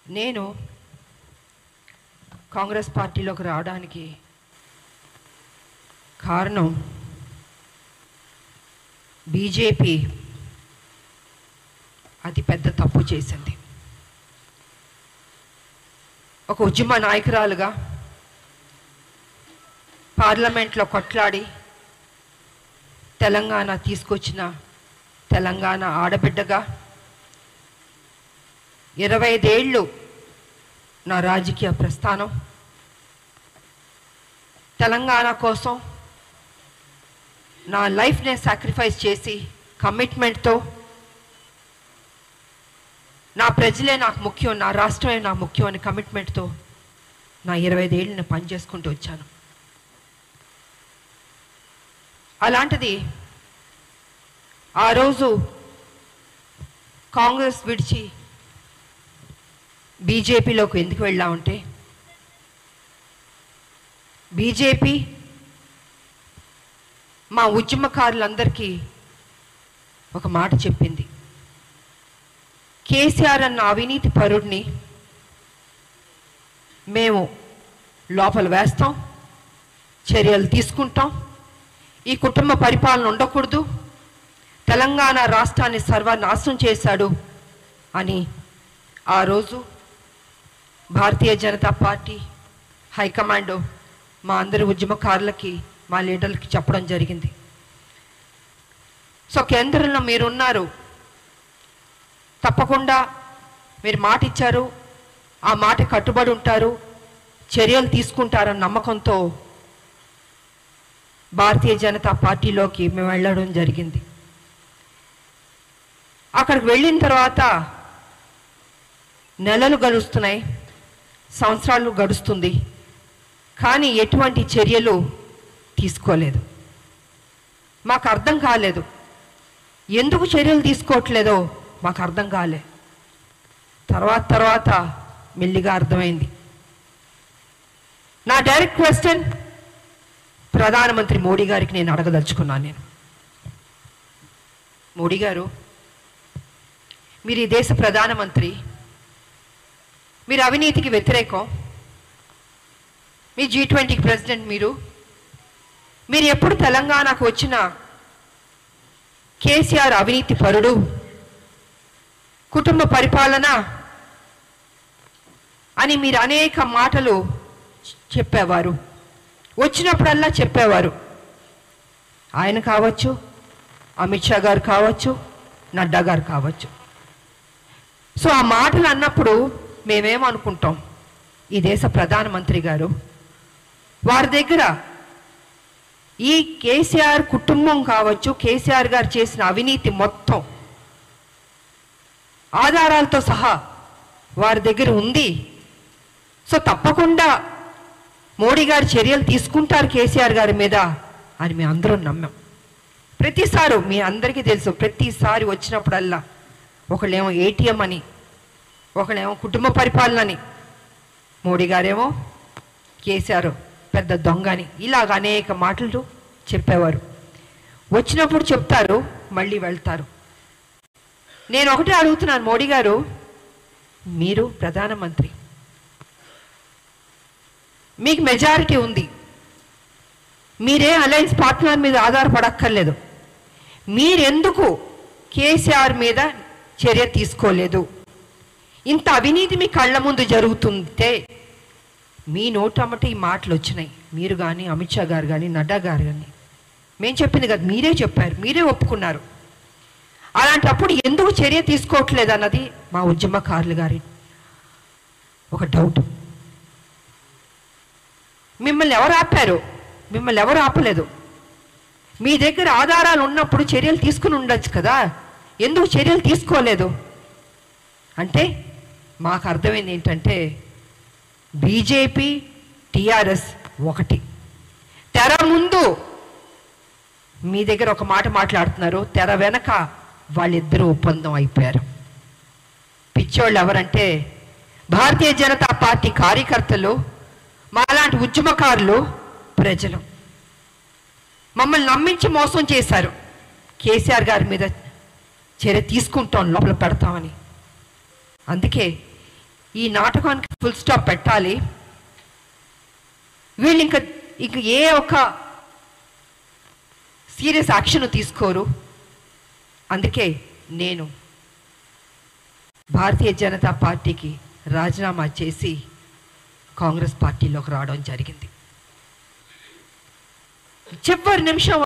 నేను కాంగ్రెస్ పార్టీలోకి రావడానికి కారణం బీజేపీ అతి పెద్ద తప్పు చేసింది ఒక ఉద్యమ నాయకురాలుగా పార్లమెంట్లో కొట్లాడి తెలంగాణ తీసుకొచ్చిన తెలంగాణ ఆడబిడ్డగా ఇరవై ఐదేళ్ళు నా రాజకీయ ప్రస్థానం తెలంగాణ కోసం నా లైఫ్నే సాక్రిఫైస్ చేసి కమిట్మెంట్తో నా ప్రజలే నాకు ముఖ్యం నా రాష్ట్రమే నాకు ముఖ్యం అని కమిట్మెంట్తో నా ఇరవై ఐదేళ్ళు నేను పనిచేసుకుంటూ వచ్చాను అలాంటిది ఆ రోజు కాంగ్రెస్ విడిచి బీజేపీలోకి ఎందుకు వెళ్ళామంటే బీజేపీ మా ఉద్యమకారులందరికీ ఒక మాట చెప్పింది కేసీఆర్ అన్న అవినీతి పరుడిని మేము లోపల వేస్తాం చర్యలు తీసుకుంటాం ఈ కుటుంబ పరిపాలన ఉండకూడదు తెలంగాణ రాష్ట్రాన్ని సర్వనాశనం చేశాడు అని ఆ రోజు భారతీయ జనతా పార్టీ హైకమాండ్ మా అందరి ఉద్యమకారులకి మా లీడర్లకి చెప్పడం జరిగింది సో కేంద్రంలో మీరున్నారు తప్పకుండా మీరు మాట ఇచ్చారు ఆ మాట కట్టుబడి ఉంటారు చర్యలు తీసుకుంటారన్న నమ్మకంతో భారతీయ జనతా పార్టీలోకి మేము వెళ్ళడం జరిగింది అక్కడికి వెళ్ళిన తర్వాత నెలలు గడుస్తున్నాయి సంవత్సరాలు గడుస్తుంది కానీ ఎటువంటి చర్యలు తీసుకోలేదు మాకు అర్థం కాలేదు ఎందుకు చర్యలు తీసుకోవట్లేదో మాకు అర్థం కాలే తర్వాత తర్వాత మెల్లిగా అర్థమైంది నా డైరెక్ట్ క్వశ్చన్ ప్రధానమంత్రి మోడీ గారికి నేను అడగదలుచుకున్నాను నేను మోడీ గారు మీరు ఈ దేశ ప్రధానమంత్రి మీరు అవినీతికి వ్యతిరేకం మీ జీ ట్వంటీకి ప్రెసిడెంట్ మీరు మీరు ఎప్పుడు తెలంగాణకు వచ్చిన కేసీఆర్ అవినీతి పరుడు కుటుంబ పరిపాలన అని మీరు అనేక మాటలు చెప్పేవారు వచ్చినప్పుడల్లా చెప్పేవారు ఆయన కావచ్చు అమిత్ షా గారు కావచ్చు నడ్డా గారు కావచ్చు సో ఆ మాటలు అన్నప్పుడు మేమేమనుకుంటాం ఈ దేశ ప్రధానమంత్రి గారు వారి దగ్గర ఈ కేసీఆర్ కుటుంబం కావచ్చు కేసీఆర్ గారు చేసిన అవినీతి మొత్తం ఆధారాలతో సహా వారి దగ్గర ఉంది సో తప్పకుండా మోడీ గారు చర్యలు తీసుకుంటారు కేసీఆర్ గారి మీద అని మేము అందరం నమ్మాం ప్రతిసారి మీ అందరికీ తెలుసు ప్రతిసారి వచ్చినప్పుడల్లా ఒకళ్ళేమో ఏటీఎం అని ఒకళ్ళేమో కుటుంబ పరిపాలన అని మోడీ గారేమో కేసీఆర్ పెద్ద దొంగ అని ఇలాగ అనేక మాటలు చెప్పేవారు వచ్చినప్పుడు చెప్తారు మళ్ళీ వెళ్తారు నేను ఒకటే అడుగుతున్నాను మోడీ గారు మీరు ప్రధానమంత్రి మీకు మెజారిటీ ఉంది మీరే అలయన్స్ పార్ట్నర్ మీద ఆధారపడక్కర్లేదు మీరెందుకు కేసీఆర్ మీద చర్య తీసుకోలేదు ఇంత అవినీతి మీ కళ్ళ ముందు జరుగుతుంటే మీ నోటమ్మట ఈ మాటలు వచ్చినాయి మీరు కానీ అమిత్ షా గారు కానీ నడ్డా గారు కానీ మేము చెప్పింది కదా మీరే చెప్పారు మీరే ఒప్పుకున్నారు అలాంటప్పుడు ఎందుకు చర్య తీసుకోవట్లేదు అన్నది మా ఉద్యమకారులు గారి ఒక డౌట్ మిమ్మల్ని ఎవరు ఆపారు మిమ్మల్ని ఎవరు ఆపలేదు మీ దగ్గర ఆధారాలు ఉన్నప్పుడు చర్యలు తీసుకుని ఉండొచ్చు కదా ఎందుకు చర్యలు తీసుకోలేదు అంటే మాకు అర్థమైంది ఏంటంటే బీజేపీ టిఆర్ఎస్ ఒకటి తెర ముందు మీ దగ్గర ఒక మాట మాట్లాడుతున్నారు తెర వెనక వాళ్ళిద్దరూ ఒప్పందం అయిపోయారు పిచ్చోళ్ళు ఎవరంటే భారతీయ జనతా పార్టీ కార్యకర్తలు మాలాంటి ఉద్యమకారులు ప్రజలు మమ్మల్ని నమ్మించి మోసం చేశారు కేసీఆర్ గారి మీద చర్య తీసుకుంటాం లోపల పెడతామని అందుకే ఈ నాటకానికి ఫుల్ స్టాప్ పెట్టాలి వీళ్ళు ఇంకా ఇంక ఏ ఒక సీరియస్ యాక్షన్ తీసుకోరు అందుకే నేను భారతీయ జనతా పార్టీకి రాజీనామా చేసి కాంగ్రెస్ పార్టీలోకి రావడం జరిగింది చివరి నిమిషం